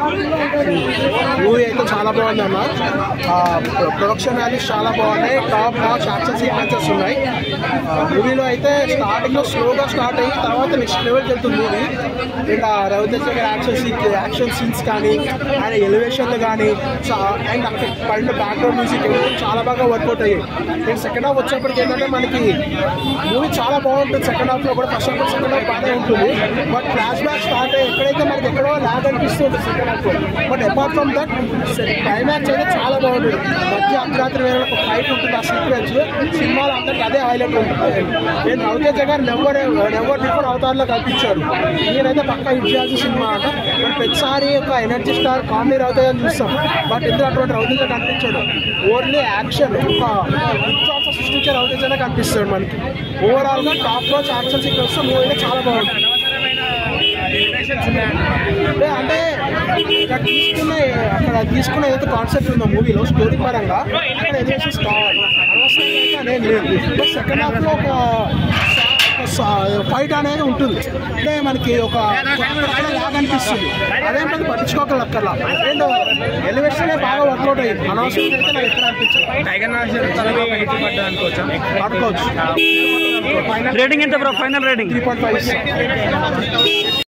movie అయితే చాలా బాగుంది అన్న ప్రొడక్షన్ వాల్యూస్ చాలా బాగున్నాయి టాప్ టాప్ యాక్షన్ సీక్వెన్సెస్ ఉన్నాయి మూవీలో అయితే స్టార్టింగ్ లో స్లోగా స్టార్ట్ అయ్యి తర్వాత నెక్స్ట్ లెవెల్కి వెళ్తుంది మూవీ ఇంకా రవితేజ గారి యాక్షన్ సీన్ యాక్షన్ సీన్స్ కానీ ఆయన ఎలివేషన్లు కానీ అండ్ అక్కడ పడిన బ్యాక్గ్రౌండ్ మ్యూజిక్ ఎవ్రీథింగ్ చాలా బాగా వర్కౌట్ అయ్యాయి నేను సెకండ్ హాఫ్ వచ్చేప్పటికి ఏంటంటే మనకి మూవీ చాలా బాగుంటుంది సెకండ్ హాఫ్ లో కూడా ఫస్ట్ హాఫ్ సెకండ్ హాఫ్ బాగానే ఉంటుంది బట్ ఫ్లాష్ బ్యాక్ స్టార్ట్ అయ్యి ఎక్కడైతే మనకి ఎక్కడో ల్యాగ్ అనిపిస్తుంది second half but apart from that climax అయితే చాలా బాగుంటుంది మధ్య అర్ధరాత్రి వేళ ఒక ఫైట్ ఉంటుంది ఆ సీక్వెన్స్ సినిమాలో అందరికి అదే హైలైట్ ఉంటుంది నేను రవితేజ గారు నెవర్ నెవర్ బిఫోర్ అవతారంలో కల్పించారు నేనైతే పక్కా హిట్ చేయాల్సిన సినిమా అంట బట్ ప్రతిసారి ఒక ఎనర్జీ స్టార్ కామెడీ రవితేజ అని చూస్తాం బట్ ఇందులో అటువంటి రవితేజ కనిపించాడు ఓన్లీ యాక్షన్ ఒక ఉత్సాహం సృష్టించే రవితేజనే కనిపిస్తాడు మనకి ఓవరాల్ గా టాప్ లో యాక్షన్ సీక్వెన్స్ మూవీ అయితే చాలా బాగుంటుంది అంటే అంటే ఇక్కడ తీసుకున్న అక్కడ తీసుకున్న ఏదైతే కాన్సెప్ట్ ఉందో మూవీలో స్టోరీ పరంగా అక్కడ ఎలివేషన్స్ కావాలి అనవసరంగా అయితే అనేది లేదు బట్ సెకండ్ హాఫ్ లో ఒక ఫైట్ అనేది ఉంటుంది అంటే మనకి ఒక లాగా అనిపిస్తుంది అదే మనకి పట్టించుకోగలక్కర్లా అండ్ ఎలివేషన్ బాగా వర్కౌట్ అయ్యింది అనవసరంగా అయితే నాకు ఎక్కడ అనిపించదు టైగర్ నాగేశ్వర తలగా ఒక హిట్ పడ్డా అనుకోవచ్చా అనుకోవచ్చు రేటింగ్ ఎంత bro final rating three point five